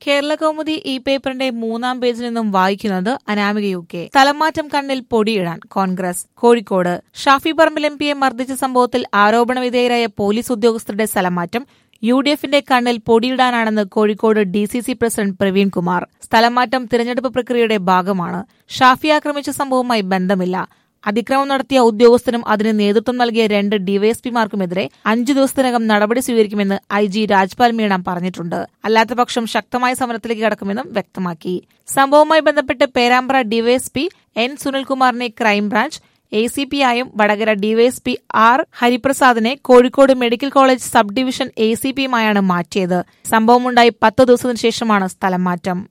കേരള കൗമുദി ഈ പേപ്പറിന്റെ മൂന്നാം പേജിൽ നിന്നും വായിക്കുന്നത് അനാമിക യു കെ സ്ഥലംമാറ്റം കണ്ണിൽ പൊടിയിടാൻ കോൺഗ്രസ് കോഴിക്കോട് ഷാഫി പറമ്പിൽ എം പിയെ മർദ്ദിച്ച സംഭവത്തിൽ ആരോപണ വിധേയരായ പോലീസ് ഉദ്യോഗസ്ഥരുടെ സ്ഥലംമാറ്റം യു ഡി എഫിന്റെ കണ്ണിൽ പൊടിയിടാനാണെന്ന് Kozhikode D C C president Praveen Kumar സ്ഥലംമാറ്റം തിരഞ്ഞെടുപ്പ് പ്രക്രിയയുടെ ഭാഗമാണ് ഷാഫി ആക്രമിച്ച സംഭവവുമായി ബന്ധമില്ല അതിക്രമം നടത്തിയ ഉദ്യോഗസ്ഥനും അതിന് നേതൃത്വം നൽകിയ രണ്ട് ഡിവൈഎസ്പിമാർക്കുമെതിരെ അഞ്ചു ദിവസത്തിനകം നടപടി സ്വീകരിക്കുമെന്ന് ഐ ജി രാജ്പാൽ മീണ പറഞ്ഞിട്ടുണ്ട് അല്ലാത്തപക്ഷം ശക്തമായ സമരത്തിലേക്ക് കടക്കുമെന്നും വ്യക്തമാക്കി സംഭവവുമായി ബന്ധപ്പെട്ട് പേരാമ്പ്ര ഡിവൈഎസ്പി എൻ സുനിൽകുമാറിനെ ക്രൈംബ്രാഞ്ച് എ സി പി ആയും വടകര ഡിവൈഎസ്പി ആർ ഹരിപ്രസാദിനെ Kozhikode medical college sub division A C പിയുമായാണ് മാറ്റിയത് സംഭവമുണ്ടായി പത്ത് ദിവസത്തിനു ശേഷമാണ് സ്ഥലം മാറ്റം